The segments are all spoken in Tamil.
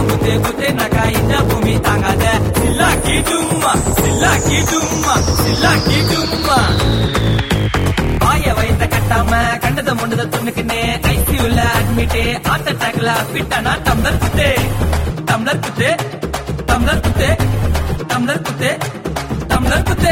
குத்து குத்துனாக்கா இந்த பூமி தாங்காத சில்லாக்கி டும்மா சில்லாக்கி டும்மா சில்லாக்கி டும்மா வாய வயத்த கட்டாம கண்டத முண்டத துணுக்குன்னு ஐசியூல அட்மிட் ஹார்ட் அட்டாக்ல பிட்டானா டம்ளர் குத்து டம்ளர் குத்து டம்ளர் குத்து டம்ளர் குத்து டம்ளர் குத்து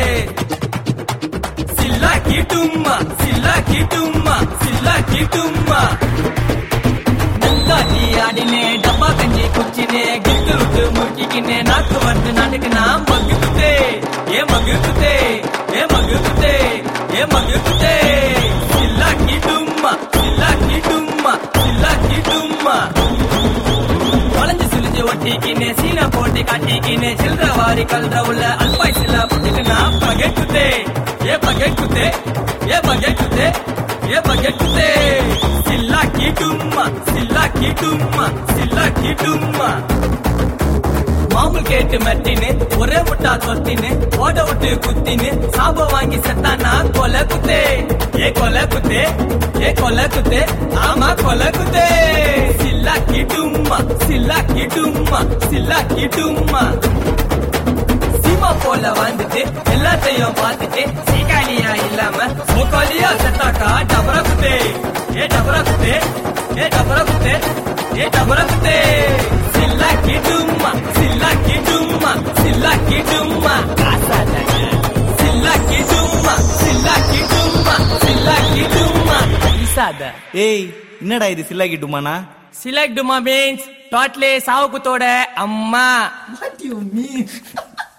சில்லாக்கி டும்மா சில்லாக்கி டும்மா சில்லாக்கி டும்மா நல்லாட்டி ஆடினே டப்பா கஞ்சி குச்சினே கிட்டு விட்டு முக்கிக்கினே நாக்கு வந்து நாட்டுக்கு நான் மகு குத்தே ஏ மகு குத்தே ஏ மகு குத்தே ஏ மகு குத்தே சில்லாக்கி டும்மா சில்லாக்கி டும்மா சில்லாக்கி டும்மா வளைஞ்சு சுழிஞ்சு ஒட்டிக்கினே சீனா போட்டி காட்டிக்கினே சில்லற வாரி கல்ற உள்ள அல்பாய் சில்லா புட்டுக்குனா பகெட் குத்தே ஏ பகெட் குத்தே ஏ பகெட் குத்தே ஏ பகெட் குத்தே சில்லாக்கி டும்மா சில்லாக்கி டும்மா சில்லாக்கி டும்மா மாமூல் கேட்டு மெட்டின்னு ஒரே முட்டா தொத்தின்னு ஓட விட்டு குத்தின்னு சாபம் வாங்கி செத்தானா கொலை குத்தே ஏ கொலை குத்தே ஏ கொலை குத்தே ஆமா கொலை குத்தே சில்லாக்கி டும்மா சில்லாக்கி டும்மா சில்லாக்கி டும்மா சீமா போல வாழ்ந்துட்டு எல்லாத்தையும் பார்த்துட்டு சீக்காலியா இல்லாம சோக்காலியா செத்தாக்கா டபரா குத்தே ஏ டபரா குத்தே ஏ டபரா குத்தே ஏ டபரா குத்தே சில்லாக்கி டும்மா சில்லாக்கி டும்மா சில்லாக்கி டும்மா சில்லாக்கி டும்மா சில்லாக்கி டும்மா சில்லாக்கி டும்மா இசாத ஏய் என்னடா இது சில்லாக்கிட்டுமாண்ணா சிலக் டுமா மீன்ஸ் டோட்லே சாவுக்குத்தோட அம்மா வாட் யூ மீன்